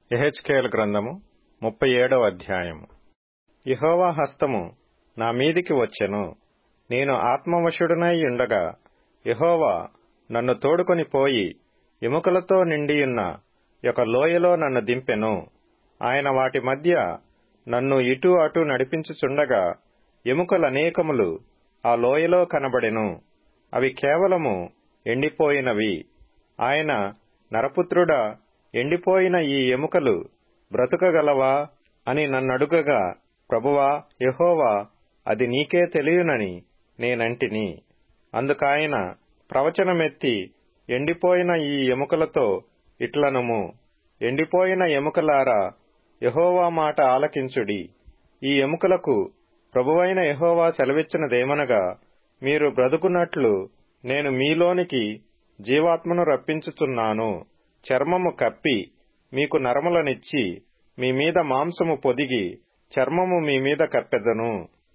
ఎహెచ్కేల్ గ్రంథము ముప్పై ఏడవ అధ్యాయము యహోవా హస్తము నా మీదికి వచ్చెను నేను ఆత్మవశుడునై ఉండగా యహోవా నన్ను తోడుకొని పోయి ఎముకలతో నిండియున్న ఒక లోయలో నన్ను దింపెను ఆయన వాటి మధ్య నన్ను ఇటు అటు నడిపించుచుండగా ఎముకలనేకములు ఆ లోయలో కనబడెను అవి కేవలము ఎండిపోయినవి ఆయన నరపుత్రుడా ఎండిపోయిన ఈ ఎముకలు బ్రతుకగలవా అని నన్నడుగగా ప్రభువా యహోవా అది నీకే తెలియనని నేనంటిని అందుకాయన ప్రవచనమెత్తి ఎండిపోయిన ఈ ఎముకలతో ఇట్లనుము ఎండిపోయిన ఎముకలారా యహోవా మాట ఆలకించుడి ఈ ఎముకలకు ప్రభువైన యహోవా సెలవిచ్చినదేమనగా మీరు బ్రతుకున్నట్లు నేను మీలోనికి జీవాత్మను రప్పించుచున్నాను చర్మము కప్పి మీకు నరములనిచ్చి మీ మీద మాంసము పొదిగి చర్మము మీ మీద కప్పెదను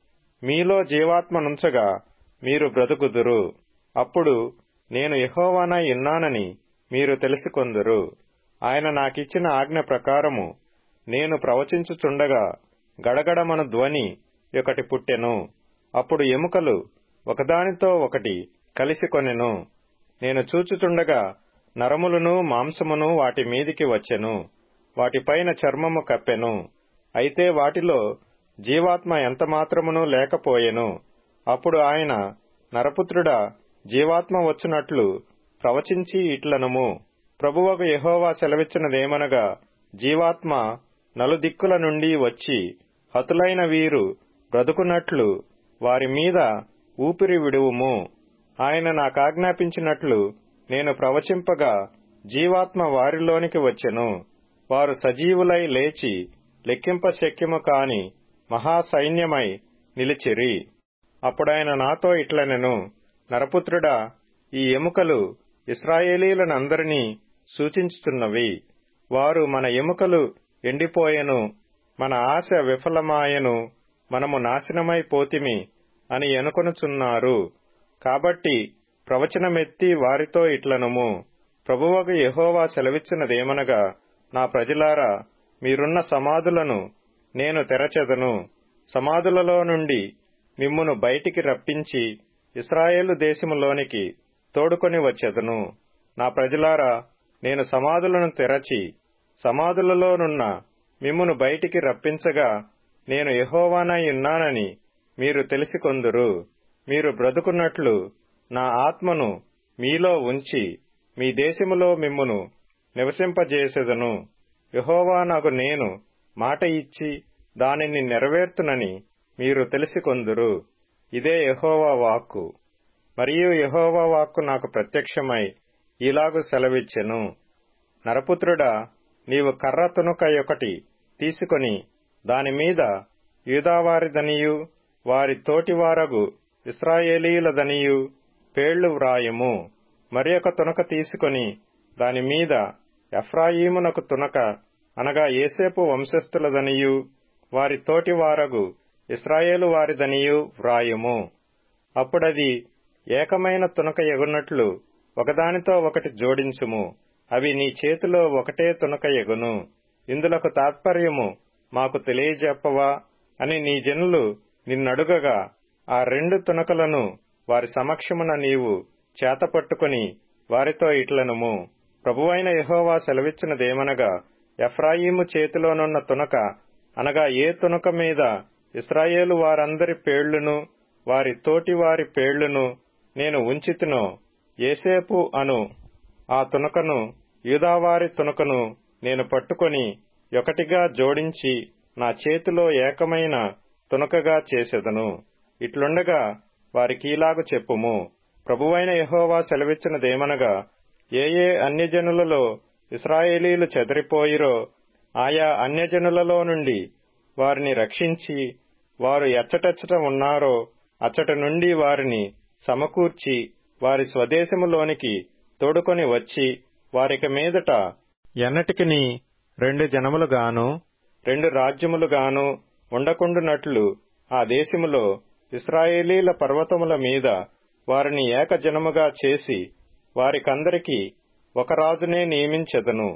మీలో జీవాత్మనుంచగా మీరు బ్రతుకుదురు అప్పుడు నేను యహోవానై ఉన్నానని మీరు తెలుసుకొందురు ఆయన నాకిచ్చిన ఆజ్ఞ ప్రకారము నేను ప్రవచించుచుండగా గడగడమను ధ్వని ఒకటి పుట్టెను అప్పుడు ఎముకలు ఒకదానితో ఒకటి కలిసికొనెను నేను చూచుచుండగా నరములను మాంసమును వాటి మీదికి వచ్చెను వాటిపైన చర్మము కప్పెను అయితే వాటిలో జీవాత్మ ఎంతమాత్రమునూ లేకపోయెను అప్పుడు ఆయన నరపుత్రుడా జీవాత్మ వచ్చునట్లు ప్రవచించి ఇట్లనుము ప్రభువకు యహోవా సెలవిచ్చినదేమనగా జీవాత్మ నలుదిక్కుల నుండి వచ్చి హతులైన వీరు బ్రతుకున్నట్లు వారి మీద ఊపిరి విడువుము ఆయన నాకాజ్ఞాపించినట్లు నేను ప్రవచింపగా జీవాత్మ వారిలోనికి వచ్చెను వారు సజీవులై లేచి లెక్కింప శక్యము కాని మహాసైన్యమై నిలిచిరి అప్పుడాయన నాతో ఇట్లనెను నరపుత్రుడా ఈ ఎముకలు ఇస్రాయేలీలనందరినీ సూచించుతున్నవి వారు మన ఎముకలు ఎండిపోయెను మన ఆశ విఫలమాయెను మనము నాశనమై పోతిమి అని ఎనుకొనుచున్నారు కాబట్టి ప్రవచనమెత్తి వారితో ఇట్లనుము ప్రభువగు యహోవా సెలవిచ్చినదేమనగా నా ప్రజలారా మీరున్న సమాధులను నేను తెరచెదను సమాధులలో నుండి మిమ్మును బయటికి రప్పించి ఇస్రాయేలు దేశములోనికి తోడుకొని వచ్చెదను నా ప్రజలారా నేను సమాధులను తెరచి సమాధులలోనున్న మిమ్మును బయటికి రప్పించగా నేను యహోవానై ఉన్నానని మీరు తెలిసికొందురు మీరు బ్రతుకున్నట్లు నా ఆత్మను మీలో ఉంచి మీ దేశములో మిమ్మును నివసింపజేసెదను యహోవా నాకు నేను మాట ఇచ్చి దానిని నెరవేర్తునని మీరు తెలిసికొందురు ఇదే యహోవా వాక్కు మరియు యహోవా వాక్కు నాకు ప్రత్యక్షమై ఇలాగు సెలవిచ్చెను నరపుత్రుడా నీవు కర్ర తునుక ఒకటి తీసుకొని దానిమీద యూదావారిదనియు వారి తోటివారగు ఇస్రాయేలీలదనియు పేళ్లు వ్రాయము మరి ఒక తునక తీసుకొని దానిమీద ఎఫ్రాయిమునకు తునక అనగా ఏసేపు వంశస్థులదనియు వారి తోటివారగు ఇస్రాయేలు వారిదనియు వ్రాయము అప్పుడది ఏకమైన తునక ఎగున్నట్లు ఒకదానితో ఒకటి జోడించుము అవి నీ చేతిలో ఒకటే తునక ఎగును ఇందులకు తాత్పర్యము మాకు తెలియజెప్పవా అని నీ జనులు నిన్నడుగగా ఆ రెండు తునకలను వారి సమక్షమున నీవు చేతపట్టుకుని వారితో ఇట్లనుము ప్రభువైన యహోవా సెలవిచ్చినదేమనగా ఎఫ్రాయిము చేతిలోనున్న తునక అనగా ఏ తునక మీద ఇస్రాయేలు వారందరి పేళ్లును వారి తోటి వారి పేళ్లును నేను ఉంచితినో ఏసేపు అను ఆ తునకను యూదావారి తునకను నేను పట్టుకొని ఒకటిగా జోడించి నా చేతిలో ఏకమైన తునకగా చేసెదను ఇట్లుండగా వారికీలాగు చెప్పుము ప్రభువైన యహోవా సెలవిచ్చినదేమనగా ఏ ఏ అన్యజనులలో ఇస్రాయేలీలు చెదరిపోయిరో ఆయా అన్యజనులలో నుండి వారిని రక్షించి వారు ఎచ్చటెచ్చట ఉన్నారో అచ్చట నుండి వారిని సమకూర్చి వారి స్వదేశములోనికి తోడుకొని వచ్చి వారికి మీదట ఎన్నటికిని రెండు జనములుగాను రెండు రాజ్యములుగాను ఉండకుండునట్లు ఆ దేశములో ఇస్రాయేలీల పర్వతముల మీద వారిని ఏకజనముగా చేసి వారికందరికీ ఒక రాజునే నియమించెదను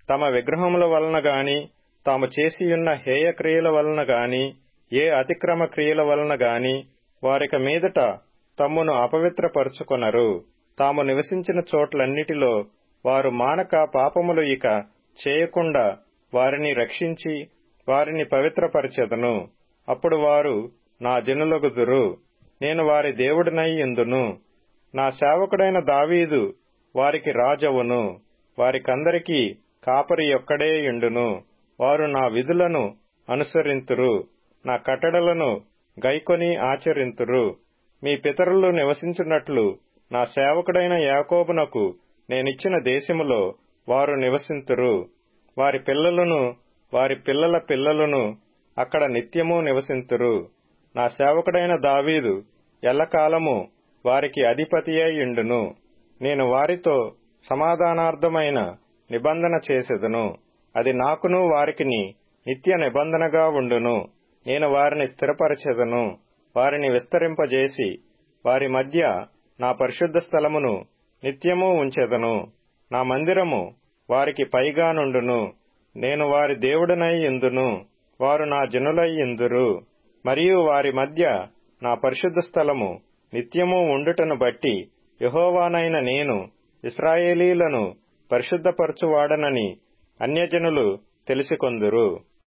తమ విగ్రహముల వలన గాని తాము చేసియున్న హేయ క్రియల వలన గాని ఏ అతిక్రమ క్రియల వలన గాని వారిక మీదట తమ్మును అపవిత్రపరుచుకొనరు తాము నివసించిన చోట్లన్నిటిలో వారు మానక పాపములు ఇక చేయకుండా వారిని రక్షించి వారిని పవిత్రపరచెదను అప్పుడు వారు నా జనులగుదురు నేను వారి దేవుడినై ఇందును నా సేవకుడైన దావీదు వారికి రాజవును వారికందరికీ కాపరి ఒక్కడే యుండును వారు నా విధులను అనుసరింతురు నా కట్టడలను గైకొని ఆచరింతురు మీ పితరులు నివసించున్నట్లు నా సేవకుడైన యాకోబునకు నేనిచ్చిన దేశములో వారు నివసింతురు వారి పిల్లలను వారి పిల్లల పిల్లలను అక్కడ నిత్యము నివసింతురు నా సేవకుడైన దావీదు ఎల్లకాలము వారికి అధిపతియై ఇండును నేను వారితో సమాధానార్థమైన నిబంధన చేసెదను అది నాకును వారికిని నిత్య నిబంధనగా ఉండును నేను వారిని స్థిరపరచెదను వారిని విస్తరింపజేసి వారి మధ్య నా పరిశుద్ధ స్థలమును నిత్యము ఉంచెదను నా మందిరము వారికి పైగా నుండును నేను వారి దేవుడనై ఇందును వారు నా జనులై ఇందురు మరియు వారి మధ్య నా పరిశుద్ధ స్థలము నిత్యము ఉండుటను బట్టి యహోవానైన నేను ఇస్రాయేలీలను పరిశుద్ధపరచువాడనని అన్యజనులు తెలిసికొందురు